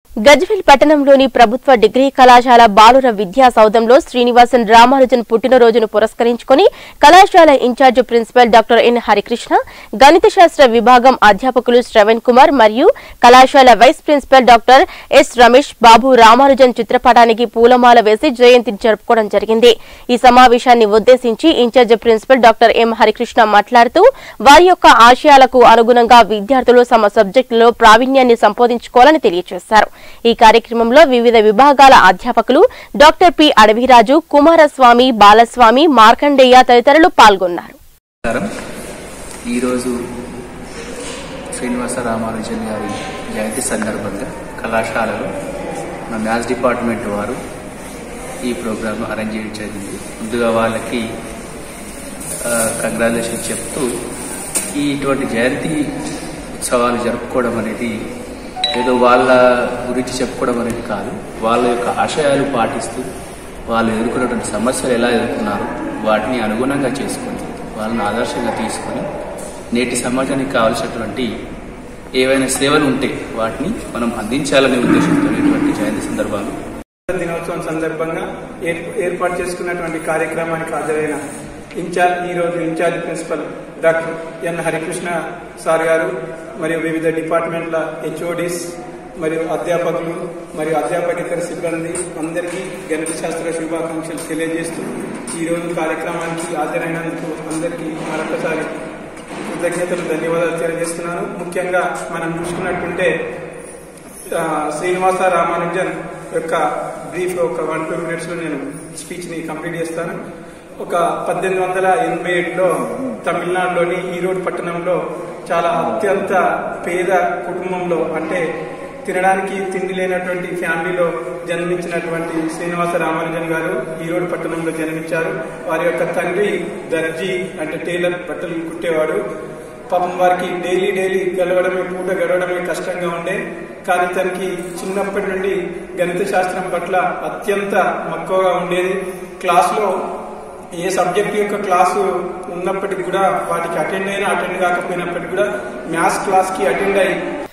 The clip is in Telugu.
గజ్వేల్ పట్టణంలోని ప్రభుత్వ డిగ్రీ కళాశాల బాలుర విద్యా సౌధంలో శ్రీనివాసన్ రామానుజన్ పుట్టినరోజును పురస్కరించుకుని కళాశాల incharge principal doctor N Harikrishna గణిత శాస్త్ర విభాగం అధ్యాపకులు శ్రవణ్ కుమార్ మరియు కళాశాల vice principal doctor S Ramesh Babu Ramanujan చిత్రపటానికి పూలమాల వేసి జయంతిని జరుపుకోవడం జరిగింది ఈ సమావేశాన్ని ఉద్దేశించి incharge principal doctor M Harikrishna మాట్లాడుతూ వారి యొక్క ఆశయాలకు అనుగుణంగా విద్యార్థులు తమ సబ్జెక్టులో ప్రావీణ్యాన్ని సంపాదించుకోవాలని తెలియజేశారు ఈ కార్యక్రమంలో వివిధ విభాగాల అధ్యాపకులు డాక్టర్ పి అడవిరాజు కుమారస్వామి బాలస్వామి మార్కండేయ తదితరులు పాల్గొన్నారు నమస్కారం ఈరోజు శ్రీనివాస రామానుజన్ గారి జయంతి సందర్భంగా కళాశాలలో మన మ్యాథ్స్ డిపార్ట్మెంట్ వారు ఈ ప్రోగ్రామ్ అరేంజ్ చేయడం జరిగింది ముందుగా వాళ్ళకి కంగ్రాచులేషన్ చెప్తూ ఈ ఇటువంటి జయంతి ఉత్సవాలు జరుపుకోవడం అనేది ఏదో వాళ్ళ గురించి చెప్పుకోవడం అనేది కాదు వాళ్ళ యొక్క ఆశయాలు పాటిస్తూ వాళ్ళు ఎదుర్కొన్నటువంటి సమస్యలు ఎలా ఎదుర్కొన్నారు వాటిని అనుగుణంగా చేసుకొని వాళ్ళని ఆదర్శంగా తీసుకొని నేటి సమాజానికి కావాల్సినటువంటి ఏవైనా సేవలు ఉంటే వాటిని మనం అందించాలనే ఉద్దేశంతో ఇటువంటి జయంతి సందర్భాలు దినోత్సవం సందర్భంగా ఏర్- ఏర్పాటు చేసుకున్నటువంటి కార్యక్రమానికి హాజరైన ఇన్ఛార్జ్ ఈ రోజు incharge principal doctor N Harikrishna sir గారు మరియు వివిధ డిపార్ట్మెంట్ల హెచ్ఓడిస్ మరియు అధ్యాపకులు మరియు అధ్యాపకేతర సిబ్బంది అందరికీ గణిత శాస్త్ర శుభాకాంక్షలు తెలియజేస్తూ ఈ రోజు కార్యక్రమానికి హాజరైనందుకు అందరికీ మరొకసారి కృతజ్ఞతలు ధన్యవాదాలు తెలియజేస్తున్నాను ముఖ్యంగా మనం చూసుకున్నట్టుంటే ఆ, శ్రీనివాస రామానుజన్ యొక్క బ్రీఫ్ ఒక వన్ టూ మినిట్స్ లో నేను స్పీచ్ ని కంప్లీట్ చేస్తాను ఒక పద్దెనిమిది వందల ఎనభై ఏడులో తమిళనాడులోని ఈరోడ్ పట్టణంలో చాలా అత్యంత పేద కుటుంబంలో అంటే తినడానికి తిండి లేనటువంటి ఫ్యామిలీలో జన్మించినటువంటి శ్రీనివాస రామానుజన్ గారు ఈరోడ్ పట్టణంలో జన్మించారు వారి యొక్క తండ్రి దర్జీ అంటే టైలర్ బట్టలు కుట్టేవాడు పాపం వారికి డైలీ డైలీ గెలవడమే పూట గడవడమే కష్టంగా ఉండే కానీ తనకి చిన్నప్పటి నుండి గణిత శాస్త్రం పట్ల అత్యంత మక్కువగా ఉండేది క్లాస్లో ఏ సబ్జెక్ట్ యొక్క క్లాసు ఉన్నప్పటికీ కూడా వాటికి అటెండ్ అయినా అటెండ్ కాకపోయినప్పటికీ కూడా మ్యాథ్స్ క్లాస్ కి అటెండ్ అయి